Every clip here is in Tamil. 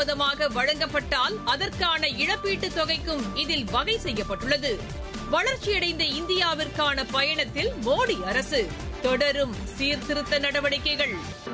தாமதமாக வழங்கப்பட்டால் அதற்கான இழப்பீட்டுத் தொகைக்கும் இதில் வகை செய்யப்பட்டுள்ளது வளர்ச்சியடைந்த இந்தியாவிற்கான பயணத்தில் மோடி அரசு தொடரும் சீர்திருத்த நடவடிக்கைகள்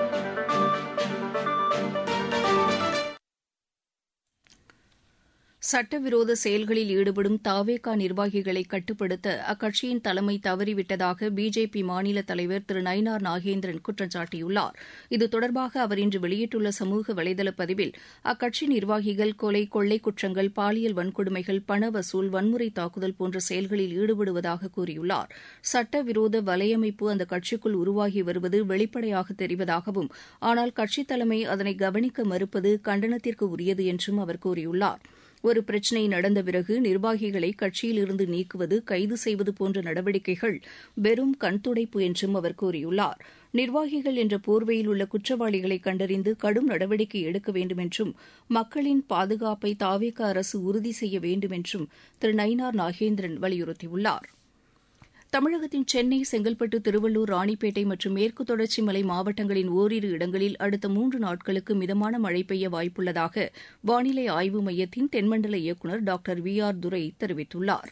சட்டவிரோத செயல்களில் ஈடுபடும் தாவேகா நிர்வாகிகளை கட்டுப்படுத்த அக்கட்சியின் தலைமை தவறிவிட்டதாக பிஜேபி மாநில தலைவர் திரு நயினார் நாகேந்திரன் குற்றம் சாட்டியுள்ளார் இது தொடர்பாக அவர் இன்று வெளியிட்டுள்ள சமூக வலைதள பதிவில் அக்கட்சி நிர்வாகிகள் கொலை கொள்ளை குற்றங்கள் பாலியல் வன்கொடுமைகள் பண வசூல் வன்முறை தாக்குதல் போன்ற செயல்களில் ஈடுபடுவதாக கூறியுள்ளார் சட்டவிரோத வலையமைப்பு அந்த கட்சிக்குள் உருவாகி வருவது வெளிப்படையாக தெரிவதாகவும் ஆனால் கட்சித் தலைமை அதனை கவனிக்க மறுப்பது கண்டனத்திற்கு உரியது என்றும் அவர் கூறியுள்ளார் ஒரு பிரச்சினை நடந்த பிறகு நிர்வாகிகளை கட்சியிலிருந்து நீக்குவது கைது செய்வது போன்ற நடவடிக்கைகள் வெறும் கண்துடைப்பு என்றும் அவர் கூறியுள்ளார் நிர்வாகிகள் என்ற போர்வையில் உள்ள குற்றவாளிகளை கண்டறிந்து கடும் நடவடிக்கை எடுக்க வேண்டும் என்றும் மக்களின் பாதுகாப்பை தாவேக அரசு உறுதி செய்ய வேண்டும் என்றும் திரு நயினார் நாகேந்திரன் வலியுறுத்தியுள்ளார் தமிழகத்தின் சென்னை செங்கல்பட்டு திருவள்ளூர் ராணிப்பேட்டை மற்றும் மேற்கு தொடர்ச்சி மலை மாவட்டங்களின் ஓரிரு இடங்களில் அடுத்த மூன்று நாட்களுக்கு மிதமான மழை பெய்ய வாய்ப்புள்ளதாக வானிலை ஆய்வு மையத்தின் தென்மண்டல இயக்குநர் டாக்டர் வி ஆர் துரை தெரிவித்துள்ளார்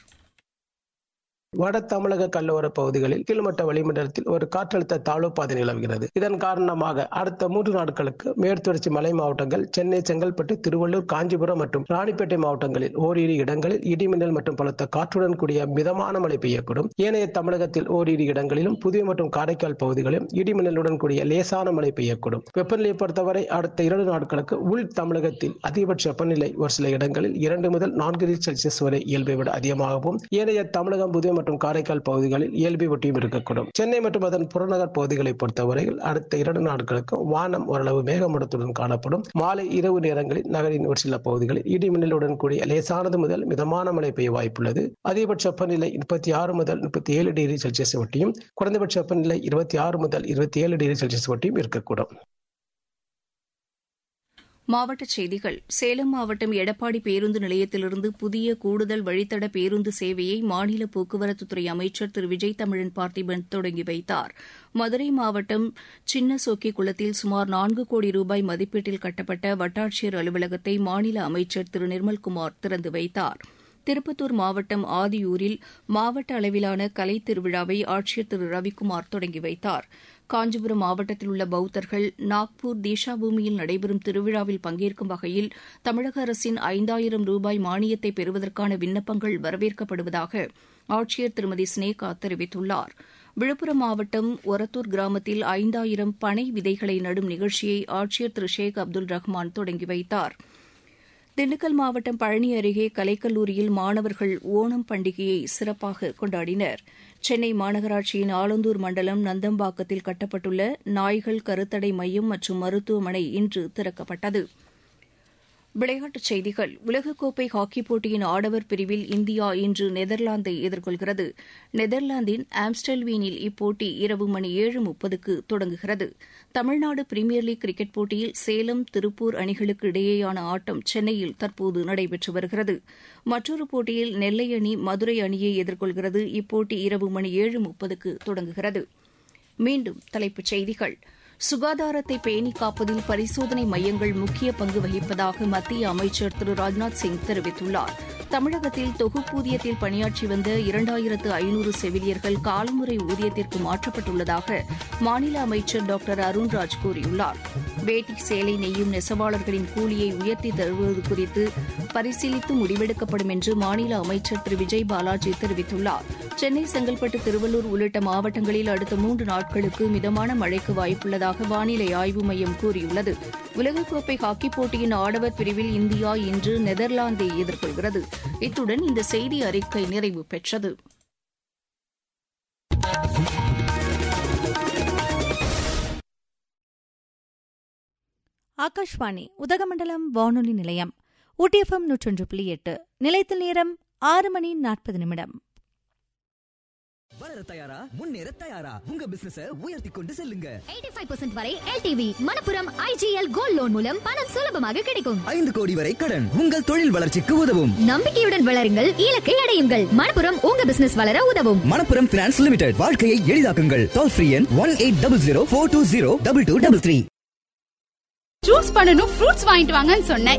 வட தமிழக கல்லோர பகுதிகளில் கீழ்மட்ட வளிமண்டலத்தில் ஒரு காற்றழுத்த தாழ்வு பாதை நிலவுகிறது இதன் காரணமாக அடுத்த மூன்று நாட்களுக்கு மேற்குத்தொடர்ச்சி மலை மாவட்டங்கள் சென்னை செங்கல்பட்டு திருவள்ளூர் காஞ்சிபுரம் மற்றும் ராணிப்பேட்டை மாவட்டங்களில் ஓரிரு இடங்களில் இடிமின்னல் மற்றும் பலத்த காற்றுடன் கூடிய மிதமான மழை பெய்யக்கூடும் ஏனைய தமிழகத்தில் ஓரிரு இடங்களிலும் புதிய மற்றும் காரைக்கால் பகுதிகளிலும் இடிமின்னலுடன் கூடிய லேசான மழை பெய்யக்கூடும் வெப்பநிலையை பொறுத்தவரை அடுத்த இரண்டு நாட்களுக்கு உள் தமிழகத்தில் அதிகபட்ச வெப்பநிலை ஒரு சில இடங்களில் இரண்டு முதல் நான்கு டிகிரி செல்சியஸ் வரை இயல்பை விட அதிகமாகவும் ஏனைய தமிழகம் புதிய மற்றும் காரைக்கால் பகுதிகளில் இயல்பை ஒட்டியும் இருக்கக்கூடும் சென்னை மற்றும் அதன் புறநகர் பகுதிகளை பொறுத்தவரையில் அடுத்த இரண்டு நாட்களுக்கு வானம் ஓரளவு மேகமூட்டத்துடன் காணப்படும் மாலை இரவு நேரங்களில் நகரின் ஒரு சில பகுதிகளில் இடிமின்னலுடன் கூடிய லேசானது முதல் மிதமான மழை பெய்ய வாய்ப்புள்ளது அதிகபட்ச வெப்பநிலை முப்பத்தி ஆறு முதல் முப்பத்தி ஏழு டிகிரி செல்சியஸ் ஒட்டியும் குறைந்தபட்ச வெப்பநிலை இருபத்தி ஆறு முதல் இருபத்தி ஏழு டிகிரி செல்சியஸ் ஒட்டியும் இருக்கக்கூடும் மாவட்டச் செய்திகள் சேலம் மாவட்டம் எடப்பாடி பேருந்து நிலையத்திலிருந்து புதிய கூடுதல் வழித்தட பேருந்து சேவையை மாநில போக்குவரத்துத்துறை அமைச்சர் திரு விஜய் தமிழன் பார்த்திபன் தொடங்கி வைத்தார் மதுரை மாவட்டம் சின்ன சொக்கி குளத்தில் சுமார் நான்கு கோடி ரூபாய் மதிப்பீட்டில் கட்டப்பட்ட வட்டாட்சியர் அலுவலகத்தை மாநில அமைச்சர் திரு நிர்மல்குமார் திறந்து வைத்தார் திருப்பத்தூர் மாவட்டம் ஆதியூரில் மாவட்ட அளவிலான கலைத் திருவிழாவை ஆட்சியர் திரு ரவிக்குமார் தொடங்கி வைத்தார் காஞ்சிபுரம் மாவட்டத்தில் உள்ள பௌத்தர்கள் நாக்பூர் தீஷா பூமியில் நடைபெறும் திருவிழாவில் பங்கேற்கும் வகையில் தமிழக அரசின் ஐந்தாயிரம் ரூபாய் மானியத்தை பெறுவதற்கான விண்ணப்பங்கள் வரவேற்கப்படுவதாக ஆட்சியர் திருமதி ஸ்னேகா தெரிவித்துள்ளார் விழுப்புரம் மாவட்டம் ஒரத்தூர் கிராமத்தில் ஐந்தாயிரம் பனை விதைகளை நடும் நிகழ்ச்சியை ஆட்சியர் திரு ஷேக் அப்துல் ரஹ்மான் தொடங்கி வைத்தாா் திண்டுக்கல் மாவட்டம் பழனி அருகே கலைக்கல்லூரியில் மாணவர்கள் ஓணம் பண்டிகையை சிறப்பாக கொண்டாடினர் சென்னை மாநகராட்சியின் ஆலந்தூர் மண்டலம் நந்தம்பாக்கத்தில் கட்டப்பட்டுள்ள நாய்கள் கருத்தடை மையம் மற்றும் மருத்துவமனை இன்று திறக்கப்பட்டது விளையாட்டுச் செய்திகள் உலகக்கோப்பை ஹாக்கிப் போட்டியின் ஆடவர் பிரிவில் இந்தியா இன்று நெதர்லாந்தை எதிர்கொள்கிறது நெதர்லாந்தின் ஆம்ஸ்டல்வீனில் இப்போட்டி இரவு மணி ஏழு முப்பதுக்கு தொடங்குகிறது தமிழ்நாடு பிரீமியர் லீக் கிரிக்கெட் போட்டியில் சேலம் திருப்பூர் அணிகளுக்கு இடையேயான ஆட்டம் சென்னையில் தற்போது நடைபெற்று வருகிறது மற்றொரு போட்டியில் நெல்லை அணி மதுரை அணியை எதிர்கொள்கிறது இப்போட்டி இரவு மணி ஏழு முப்பதுக்கு தொடங்குகிறது மீண்டும் தலைப்புச் செய்திகள் சுகாதாரத்தை பேணி காப்பதில் பரிசோதனை மையங்கள் முக்கிய பங்கு வகிப்பதாக மத்திய அமைச்சர் திரு ராஜ்நாத் சிங் தெரிவித்துள்ளார் தமிழகத்தில் தொகுப்பூதியத்தில் பணியாற்றி வந்த இரண்டாயிரத்து ஐநூறு செவிலியர்கள் காலமுறை ஊதியத்திற்கு மாற்றப்பட்டுள்ளதாக மாநில அமைச்சர் டாக்டர் அருண்ராஜ் கூறியுள்ளார் வேட்டி சேலை நெய்யும் நெசவாளர்களின் கூலியை உயர்த்தி தருவது குறித்து பரிசீலித்து முடிவெடுக்கப்படும் என்று மாநில அமைச்சர் திரு விஜய் பாலாஜி தெரிவித்துள்ளார் சென்னை செங்கல்பட்டு திருவள்ளூர் உள்ளிட்ட மாவட்டங்களில் அடுத்த மூன்று நாட்களுக்கு மிதமான மழைக்கு வாய்ப்புள்ளதாக வானிலை ஆய்வு மையம் கூறியுள்ளது உலகக்கோப்பை ஹாக்கிப் போட்டியின் ஆடவர் பிரிவில் இந்தியா இன்று நெதர்லாந்தை எதிர்கொள்கிறது இத்துடன் இந்த செய்தி அறிக்கை நிறைவு பெற்றது ஆகாஷ்வாணி உதகமண்டலம் வானொலி நிலையம் ஊட்டிஎஃப்எம் நூற்றொன்று புள்ளி எட்டு நிலையத்தில் நேரம் ஆறு மணி நாற்பது நிமிடம் வளர தயாரா முன்னேற தயாரா உங்க பிசினஸ உயர்த்தி கொண்டு செல்லுங்க 85% வரை LTV Manappuram IGL gold loan மூலம் பணம் சுலபமாக கிடைக்கும் ஐந்து கோடி வரை கடன் உங்கள் தொழில் வளர்ச்சிக்கு உதவும் நம்பிக்கையுடன் வளருங்கள் இலக்கை அடையுங்கள் மணப்புரம் உங்க பிசினஸ் வளர உதவும் மணப்புரம் பினான்ஸ் லிமிடெட் வாழ்க்கையை எளிதாக்குங்கள் டோல் ஃப்ரீ எண் one eight double zero four two zero double two double three juice பண்ணனும் ஃப்ரூட்ஸ் வாங்கிட்டு வாங்கன்னு சொன்னேன்